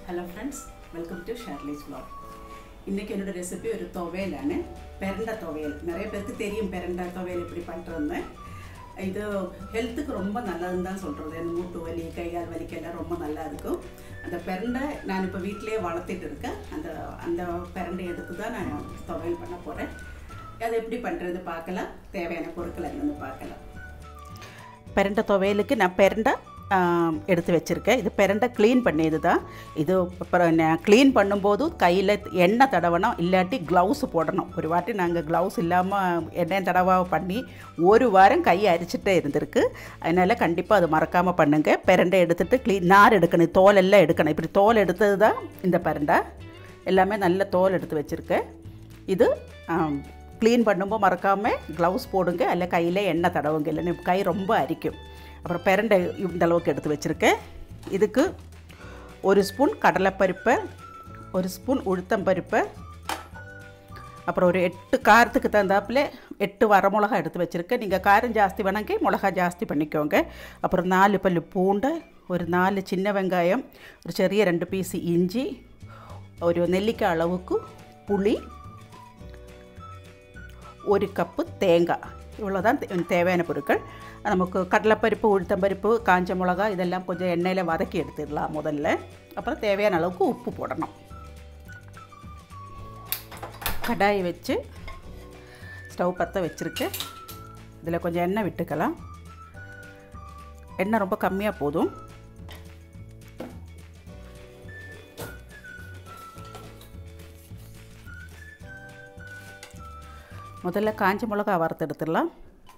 hello friends welcome to Sherly's vlog இன்றைக்கி என்னோட recipe ஒரு துவையலான பெரண்டை துவையல் நிறைய பேருக்கு தெரியும் பெரண்டை துவையல் எப்படி பண்ணுறதுன்னு இது ஹெல்த்துக்கு ரொம்ப நல்லதுன்னு தான் சொல்கிறது அந்த மூட்டு வலி கை கால் வலிக்கெல்லாம் ரொம்ப நல்லா இருக்கும் அந்த பெரண்டை நான் இப்போ வீட்டிலேயே வளர்த்திட்டு இருக்கேன் அந்த அந்த பெரண்டை எடுத்து தான் நான் துவையல் பண்ண போகிறேன் அதை எப்படி பண்ணுறது பார்க்கலாம் தேவையான பொருட்கள் என்னென்னு பார்க்கலாம் பெரண்டை துவையலுக்கு நான் பெரண்டை ஆம், எடுத்து வச்சுருக்கேன் இது பெரண்டை க்ளீன் பண்ணியது தான் இது அப்புறம் நான் க்ளீன் பண்ணும்போது கையில் எண்ணெய் தடவணும் இல்லாட்டி க்ளவுஸ் போடணும் ஒரு வாட்டி நாங்கள் க்ளவுஸ் இல்லாமல் எண்ணெய் தடவா பண்ணி ஒரு வாரம் கை அரிச்சிட்டே இருந்திருக்கு அதனால் கண்டிப்பாக அது மறக்காமல் பண்ணுங்கள் பெரண்டை எடுத்துகிட்டு க்ளீன் நார் எடுக்கணும் தோல் எல்லாம் எடுக்கணும் இப்படி தோல் எடுத்தது தான் இந்த பெரண்டை எல்லாமே நல்ல தோல் எடுத்து வச்சுருக்கேன் இது க்ளீன் பண்ணும்போது மறக்காமல் க்ளவுஸ் போடுங்க இல்லை கையில் எண்ணெய் தடவுங்க இல்லைன்னு கை ரொம்ப அரிக்கும் அப்புறம் பெரண்டை இந்த அளவுக்கு எடுத்து வச்சுருக்கேன் இதுக்கு ஒரு ஸ்பூன் கடலைப்பருப்பை ஒரு ஸ்பூன் உளுத்தம்பருப்பை அப்புறம் ஒரு எட்டு காரத்துக்கு தகுந்தாப்புல எட்டு வரமிளகா எடுத்து வச்சுருக்கேன் நீங்கள் காரம் ஜாஸ்தி வேணாங்க மிளகா ஜாஸ்தி பண்ணிக்கோங்க அப்புறம் நாலு பல்லு பூண்டை ஒரு நாலு சின்ன வெங்காயம் ஒரு ചെറിയ ரெண்டு பீஸ் இஞ்சி ஒரு நெல்லிக்காய் அளவுக்கு புளி ஒரு கப்பு தேங்காய் இவ்வளோதான் தே- தேவையான பொருட்கள் நமக்கு கடலைப்பருப்பு உளுத்தம்பருப்பு காஞ்ச மிளகா இதெல்லாம் கொஞ்சம் எண்ணெயில் வதக்கி எடுத்துடலாம் முதல்ல அப்புறம் தேவையான அளவுக்கு உப்பு போடணும் கடாயை வச்சு ஸ்டவ் பற்ற வச்சுருக்கேன் இதில் கொஞ்சம் எண்ணெய் விட்டுக்கலாம் எண்ணெய் ரொம்ப கம்மியாக போதும் முதல்ல காஞ்ச மிளகா வறுத்து எடுத்துடலாம்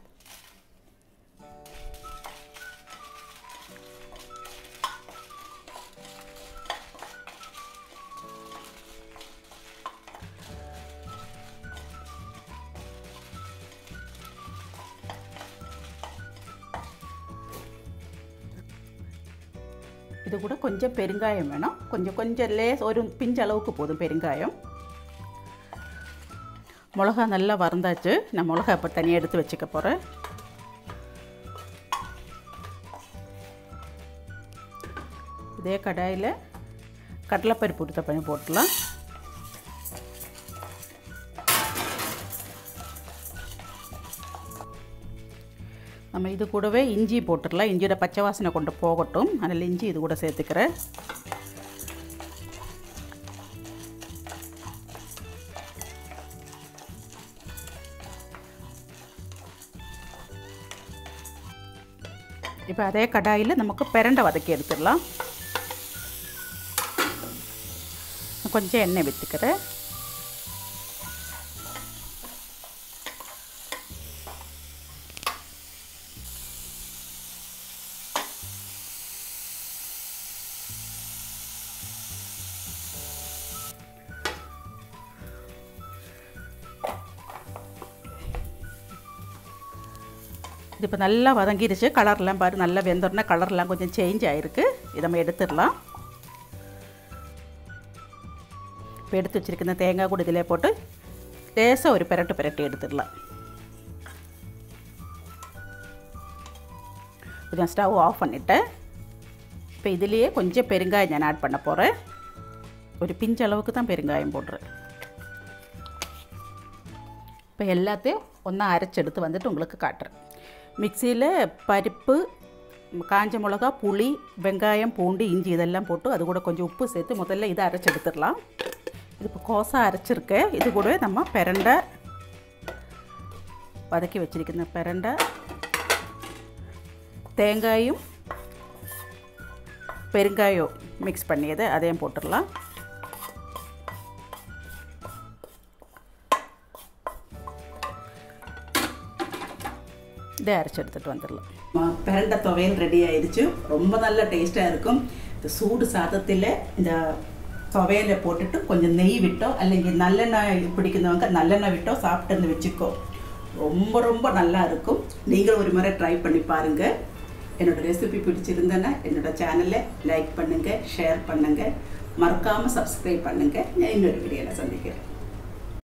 இது கூட கொஞ்சம் பெருங்காயம் வேணும் கொஞ்சம் கொஞ்சம் லேஸ் ஒரு பிஞ்சு அளவுக்கு போதும் பெருங்காயம் மிளகா நல்லா வறந்தாச்சு நான் மிளகா இப்போ தனியாக எடுத்து வச்சுக்க போகிறேன் இதே கடாயில் கடலைப்பருப்பு உடுத்த பண்ணி போட்டுடலாம் நம்ம இது கூடவே இஞ்சி போட்டுடலாம் இஞ்சியோட பச்சை வாசனை கொண்டு போகட்டும் அதில் இஞ்சி இது கூட சேர்த்துக்கிறேன் இப்போ அதே கடாயில் நமக்கு பிரண்டை வதக்கி எடுத்துடலாம் கொஞ்சம் எண்ணெய் விற்றுக்கிறேன் இது இப்போ நல்லா வதங்கிடுச்சு கலர்லாம் பாரு நல்லா வெந்தோடனே கலர்லாம் கொஞ்சம் சேஞ்ச் ஆகிருக்கு இதை நம்ம எடுத்துடலாம் இப்போ எடுத்து வச்சுருக்க இந்த தேங்காய் கூட இதிலே போட்டு லேசாக ஒரு பிரட்டு பிரட்டி எடுத்துடலாம் கொஞ்சம் ஸ்டவ் ஆஃப் பண்ணிவிட்டேன் இப்போ இதுலேயே கொஞ்சம் பெருங்காயம் நான் ஆட் பண்ண போகிறேன் ஒரு பிஞ்சு அளவுக்கு தான் பெருங்காயம் போடுறேன் இப்போ எல்லாத்தையும் ஒன்றா அரைச்செடுத்து வந்துட்டு உங்களுக்கு காட்டுறேன் மிக்சியில் பருப்பு காஞ்ச மிளகா புளி வெங்காயம் பூண்டு இஞ்சி இதெல்லாம் போட்டு அது கூட கொஞ்சம் உப்பு சேர்த்து முதல்ல இதை அரைச்சி எடுத்துடலாம் இது இப்போ கோசா அரைச்சிருக்கேன் இது கூட நம்ம பிரண்டை வதக்கி வச்சிருக்கிற பிரண்டை தேங்காயும் பெருங்காயம் மிக்ஸ் பண்ணியது அதையும் போட்டுடலாம் இதை அரைச்சி எடுத்துகிட்டு வந்துடலாம் பிரண்டை துவையல் ரெடி ஆயிடுச்சு ரொம்ப நல்ல டேஸ்ட்டாக இருக்கும் இந்த சூடு சாதத்தில் இந்த துவையலை போட்டுட்டு கொஞ்சம் நெய் விட்டோ അല്ലെങ്കിൽ நல்லெண்ணெய் பிடிக்கிறவங்க நல்லெண்ணெய் விட்டோ சாப்பிட்டு வந்து வச்சுக்கோ ரொம்ப ரொம்ப நல்லா இருக்கும் நீங்களும் ஒரு முறை ட்ரை பண்ணி பாருங்கள் என்னோட ரெசிபி பிடிச்சிருந்தேன்னா என்னோட சேனலை லைக் பண்ணுங்கள் ஷேர் பண்ணுங்கள் மறக்காமல் சப்ஸ்கிரைப் பண்ணுங்கள் நான் இன்னொரு வீடியோவில் சந்திக்கிறேன்